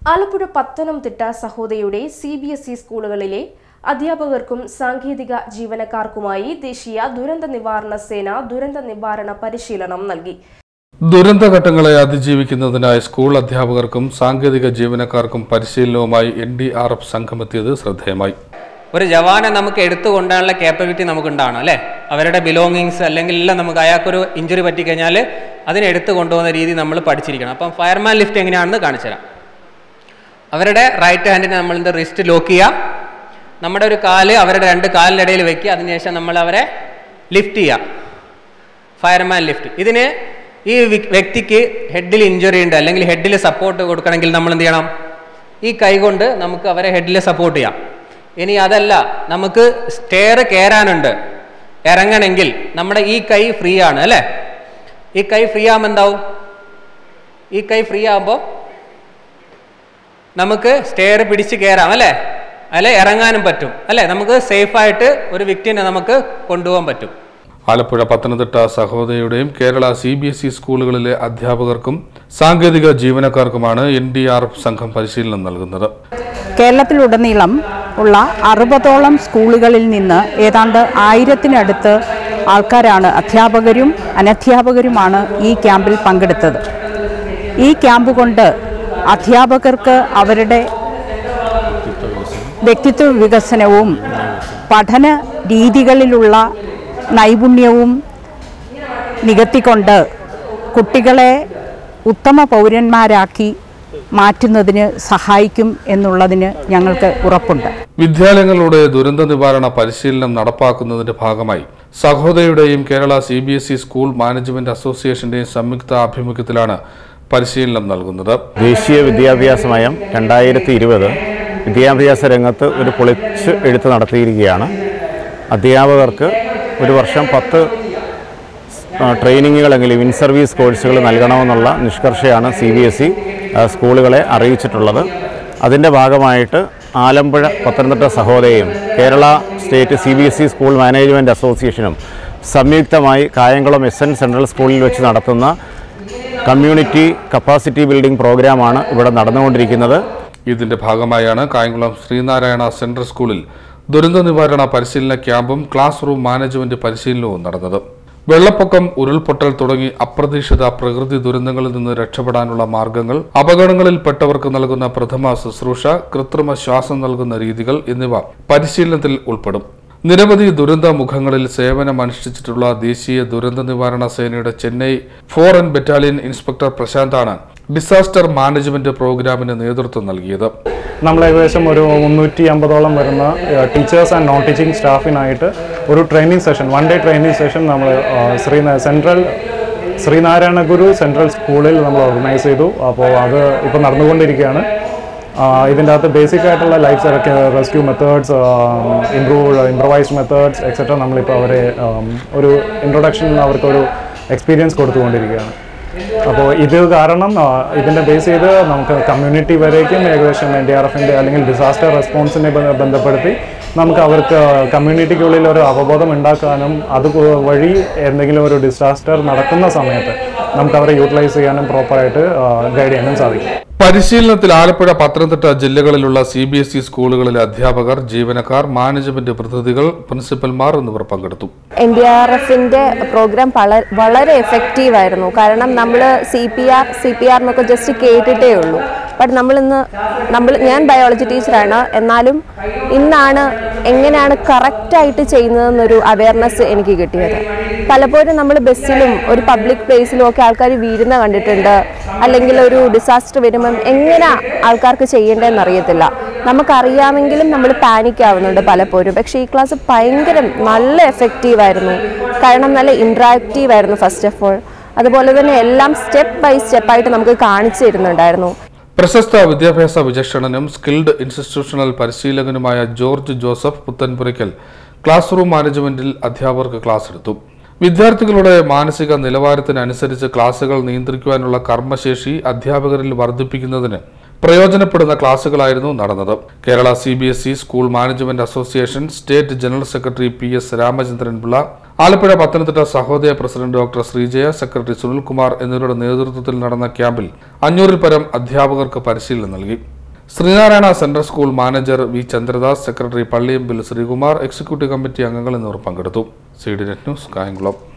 ആലപ്പുഴ പത്തനംതിട്ട സഹോദയുടെ C B S E സ്കൂളുകളിലെ അധ്യാപകർക്കും സാങ്കേതിക ജീവനക്കാർക്കുമായി ദേശീയ ദുരന്ത നിവാരണ സേന ദുരന്ത നിവാരണ പരിശീലനം നൽകി ദുരന്തഘട്ടങ്ങളെ അതിജീവിക്കുന്നതിനായി സ്കൂൾ അധ്യാപകർക്കും സാങ്കേതിക ജീവനക്കാർക്കും പരിശീലനവുമായി എൻ ഡി ആർ എഫ് സംഘമെത്തിയത് ശ്രദ്ധേയമായി ഒരു ജവാനെ നമുക്ക് എടുത്തു കൊണ്ടുപോകാനുള്ള കേപ്പബിലിറ്റി നമുക്ക് ഉണ്ടാവണം അല്ലേ അവരുടെ ബിലോങ്ങിങ്സ് അല്ലെങ്കിൽ എല്ലാം നമുക്ക് അയാൾക്കൊരു ഇഞ്ചുറി പറ്റിക്കഴിഞ്ഞാൽ അതിനെ എടുത്തു കൊണ്ടുപോകുന്ന രീതി നമ്മൾ പഠിച്ചിരിക്കണം അപ്പം ഫയർമാൻ ലിഫ്റ്റ് എങ്ങനെയാണെന്ന് കാണിച്ചു തരാം അവരുടെ റൈറ്റ് ഹാൻഡിനെ നമ്മൾ എന്ത് റിസ്റ്റ് ലോക്ക് ചെയ്യുക നമ്മുടെ ഒരു കാല് അവരുടെ രണ്ട് കാലിൻ്റെ ഇടയിൽ വെക്കുക അതിനുശേഷം നമ്മൾ അവരെ ലിഫ്റ്റ് ചെയ്യുക ഫയർമാൻ ലിഫ്റ്റ് ഇതിന് ഈ വി- വ്യക്തിക്ക് ഹെഡിൽ ഇഞ്ചുറി ഉണ്ട് അല്ലെങ്കിൽ ഹെഡിൽ സപ്പോർട്ട് കൊടുക്കണമെങ്കിൽ നമ്മൾ എന്ത് ചെയ്യണം ഈ കൈ കൊണ്ട് നമുക്ക് അവരെ ഹെഡിൽ സപ്പോർട്ട് ചെയ്യാം ഇനി അതല്ല നമുക്ക് സ്റ്റെയർ കയറാനുണ്ട് ഇറങ്ങണമെങ്കിൽ നമ്മുടെ ഈ കൈ ഫ്രീ ആണ് അല്ലേ ഈ കൈ ഫ്രീ ആകുമ്പോൾ എന്താവും ഈ കൈ ഫ്രീ ആകുമ്പോൾ നമുക്ക് സ്റ്റെയർ പിടിച്ച് കയറാം അല്ലേ അല്ലെ ഇറങ്ങാനും പറ്റും അല്ലേ നമുക്ക് സേഫായിട്ട് ഒരു വ്യക്തിനെ നമുക്ക് കൊണ്ടുപോകാൻ പറ്റും ആലപ്പുഴ പത്തനംതിട്ട സഹോദരിയുടെയും Kerala C B S E സ്കൂളുകളിലെ അധ്യാപകർക്കും സാങ്കേതിക ജീവനക്കാർക്കുമാണ് എൻ ഡി ആർ എഫ് സംഘം പരിശീലനം നൽകുന്നത് കേരളത്തിലുടനീളം ഉള്ള അറുപതോളം സ്കൂളുകളിൽ നിന്ന് ഏതാണ്ട് ആയിരത്തിനടുത്ത് ആൾക്കാരാണ് അധ്യാപകരും അനധ്യാപകരുമാണ് ഈ ക്യാമ്പിൽ പങ്കെടുത്തത് ഈ ക്യാമ്പ് കൊണ്ട് അധ്യാപകർക്ക് അവരുടെ വ്യക്തിത്വ വികസനവും പഠന രീതികളിലുള്ള നൈപുണ്യവും നികത്തിക്കൊണ്ട് കുട്ടികളെ ഉത്തമ പൗരന്മാരാക്കി മാറ്റുന്നതിന് സഹായിക്കും എന്നുള്ളതിന് ഞങ്ങൾക്ക് ഉറപ്പുണ്ട് വിദ്യാലയങ്ങളുടെ ദുരന്ത നിവാരണ പരിശീലനം നടപ്പാക്കുന്നതിന്റെ ഭാഗമായി സഹോദരിയുടെയും Kerala C B S E school management അസോസിയേഷന്റെയും സംയുക്ത ആഭിമുഖ്യത്തിലാണ് പരിശീലനം നൽകുന്നത് ദേശീയ വിദ്യാഭ്യാസ നയം രണ്ടായിരത്തി ഇരുപത് വിദ്യാഭ്യാസ രംഗത്ത് ഒരു പൊളിച്ച് എഴുത്ത് നടത്തിയിരിക്കുകയാണ് അധ്യാപകർക്ക് ഒരു വർഷം പത്ത് ആ, ട്രെയിനിങ്ങുകളെങ്കിലും ഇൻ സർവീസ് കോഴ്സുകൾ നൽകണമെന്നുള്ള നിഷ്കർഷയാണ് സി ബി എസ് ഇ സ്കൂളുകളെ അറിയിച്ചിട്ടുള്ളത് അതിൻ്റെ ഭാഗമായിട്ട് ആലമ്പുഴ പത്തനംതിട്ട സഹോദയയും Kerala state C B S E school management അസോസിയേഷനും സംയുക്തമായി കായംകുളം എസ് എൻ സെൻട്രൽ സ്കൂളിൽ വെച്ച് നടത്തുന്ന കമ്മ്യൂണിറ്റി കപ്പാസിറ്റി ബിൽഡിംഗ് പ്രോഗ്രാമാണ് ഇവിടെ നടന്നുകൊണ്ടിരിക്കുന്നത് ഇതിന്റെ ഭാഗമായാണ് കായംകുളം ശ്രീനാരായണ സെൻട്രൽ സ്കൂളിൽ ദുരന്ത നിവാരണ പരിശീലന ക്യാമ്പും ക്ലാസ് റൂം മാനേജ്മെന്റ് പരിശീലനവും നടന്നത് വെള്ളപ്പൊക്കം ഉരുൾപൊട്ടൽ തുടങ്ങി അപ്രതീക്ഷിത പ്രകൃതി ദുരന്തങ്ങളിൽ നിന്ന് രക്ഷപ്പെടാനുള്ള മാർഗങ്ങൾ അപകടങ്ങളിൽപ്പെട്ടവർക്ക് നൽകുന്ന പ്രഥമ ശുശ്രൂഷ കൃത്രിമ ശ്വാസം നൽകുന്ന രീതികൾ എന്നിവ പരിശീലനത്തിൽ ഉൾപ്പെടും നിരവധി ദുരന്ത മുഖങ്ങളിൽ സേവനമനുഷ്ഠിച്ചിട്ടുള്ള ദേശീയ ദുരന്ത നിവാരണ സേനയുടെ Chennai four N battalion inspector പ്രശാന്താണ് ഡിസാസ്റ്റർ മാനേജ്മെന്റ് പ്രോഗ്രാമിന് നേതൃത്വം നൽകിയത് നമ്മൾ ഏകദേശം ഒരു മുന്നൂറ്റി അമ്പതോളം വരുന്ന ടീച്ചേഴ്സ് ആൻഡ് നോൺ ടീച്ചിങ് സ്റ്റാഫിനായിട്ട് ഒരു training session one day training session നമ്മൾ ശ്രീ സെൻട്രൽ ശ്രീനാരായണ ഗുരു സെൻട്രൽ സ്കൂളിൽ നമ്മൾ ഓർഗനൈസ് ചെയ്തു അപ്പോൾ അത് ഇപ്പോൾ നടന്നുകൊണ്ടിരിക്കുകയാണ് ആ, ഇതിൻ്റെ അകത്ത് ബേസിക് ആയിട്ടുള്ള life rescue methods improve improvised methods etcetera നമ്മളിപ്പോൾ അവരെ ആം, ഒരു ഇൻട്രൊഡക്ഷൻ അവർക്കൊരു എക്സ്പീരിയൻസ് കൊടുത്തുകൊണ്ടിരിക്കുകയാണ് അപ്പോൾ ഇത് കാരണം ആ, ഇതിൻ്റെ ബേസ് ചെയ്ത് നമുക്ക് കമ്മ്യൂണിറ്റി വരേക്കും ഏകദേശം എൻ ഡി ആർ എഫിൻ്റെ അല്ലെങ്കിൽ ഡിസാസ്റ്റർ റെസ്പോൺസിനെ ബ- ബന്ധപ്പെടുത്തി നമുക്ക് അവർക്ക് കമ്മ്യൂണിറ്റിക്കുള്ളിൽ ഒരു അവബോധം ഉണ്ടാക്കാനും അത് കു- വഴി എന്തെങ്കിലും ഒരു ഡിസാസ്റ്റർ നടക്കുന്ന സമയത്ത് നമുക്ക് അവരെ യൂട്ടിലൈസ് ചെയ്യാനും പ്രോപ്പറായിട്ട് ഗൈഡ് ചെയ്യാനും സാധിക്കും പരിശീലനത്തിൽ ആലപ്പുഴ പത്തനംതിട്ട ജില്ലകളിലുള്ള സി ബി എസ് ഇ സ്കൂളുകളിലെ അധ്യാപകർ ജീവനക്കാർ മാനേജ്മെന്റ് പ്രതിനിധികൾ പ്രിൻസിപ്പൽമാർ എന്നിവർ പങ്കെടുത്തു എൻ ഡി ആർ എഫിൻ്റെ പ്രോഗ്രാം വള- വളരെ എഫക്റ്റീവ് ആയിരുന്നു കാരണം നമ്മൾ C P R C P R എന്നൊക്കെ ജസ്റ്റ് കേട്ടിട്ടേ ഉള്ളൂ ബട്ട് നമ്മളിന്ന് നമ്മൾ ഞാൻ ബയോളജി ടീച്ചറാണ് എന്നാലും ഇന്നാണ് എങ്ങനെയാണ് കറക്റ്റായിട്ട് ചെയ്യുന്നതെന്നൊരു അവയർനെസ് എനിക്ക് കിട്ടിയത് പലപ്പോഴും നമ്മൾ ബസ്സിലും ഒരു പബ്ലിക് പ്ലേസിലും ഒക്കെ ആൾക്കാർ വീഴുന്ന കണ്ടിട്ടുണ്ട് അല്ലെങ്കിൽ ഒരു ഡിസാസ്റ്റർ വരുമ്പം എങ്ങനെ ആൾക്കാർക്ക് ചെയ്യേണ്ടതെന്ന് അറിയത്തില്ല നമുക്കറിയാമെങ്കിലും നമ്മൾ പാനിക് ആവുന്നുണ്ട് പലപ്പോഴും പക്ഷേ ഈ ക്ലാസ് ഭയങ്കര നല്ല എഫക്റ്റീവ് ആയിരുന്നു കാരണം നല്ല ഇൻട്രാക്റ്റീവ് ആയിരുന്നു ഫസ്റ്റ് ഓഫ് ഓൾ അതുപോലെ തന്നെ എല്ലാം സ്റ്റെപ്പ് ബൈ സ്റ്റെപ്പായിട്ട് നമുക്ക് കാണിച്ചു തരുന്നുണ്ടായിരുന്നു പ്രശസ്ത വിദ്യാഭ്യാസ വിചക്ഷണനും സ്കിൽഡ് ഇൻസ്റ്റിറ്റ്യൂഷണൽ പരിശീലകനുമായ ജോർജ് ജോസഫ് പുത്തൻപുരയ്ക്കൽ ക്ലാസ് റൂം മാനേജ്മെന്റിൽ അധ്യാപകർക്ക് ക്ലാസ് എടുത്തു വിദ്യാർത്ഥികളുടെ മാനസിക നിലവാരത്തിനനുസരിച്ച് ക്ലാസുകൾ നിയന്ത്രിക്കുവാനുള്ള കർമ്മശേഷി അധ്യാപകരിൽ വർദ്ധിപ്പിക്കുന്നതിന് പ്രയോജനപ്പെടുന്ന ക്ലാസുകളായിരുന്നു നടന്നത് Kerala C B S E school management association state general secretary P S Ramachandran Pillai Alappuzha Pathanamthitta Sahodaya president doctor Sreejaya secretary Sunilkumar എന്നിവരുടെ നേതൃത്വത്തിൽ നടന്ന ക്യാമ്പിൽ അഞ്ഞൂറിൽ പരം അധ്യാപകർക്ക് പരിശീലനം നൽകി Sreenarayana central school manager V Chandradas secretary Palliyambil Sreekumar executive committee അംഗങ്ങൾ എന്നിവർ പങ്കെടുത്തു C D net news Kayamkulam